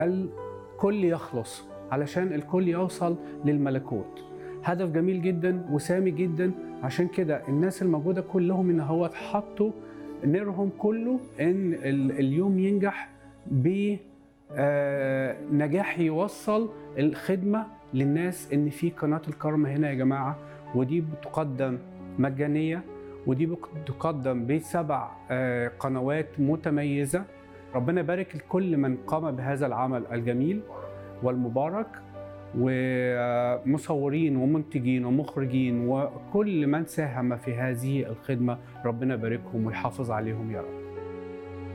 الكل يخلص علشان الكل يوصل للملكوت هدف جميل جدا وسامي جدا عشان كده الناس الموجودة كلهم ان هو حطوا نيرهم كله ان ال- اليوم ينجح ب آه، نجاح يوصل الخدمة للناس ان في قناة الكرم هنا يا جماعة ودي بتقدم مجانية ودي بتقدم بسبع آه، قنوات متميزة ربنا يبارك لكل من قام بهذا العمل الجميل والمبارك ومصورين ومنتجين ومخرجين وكل من ساهم في هذه الخدمة ربنا يباركهم ويحافظ عليهم يا رب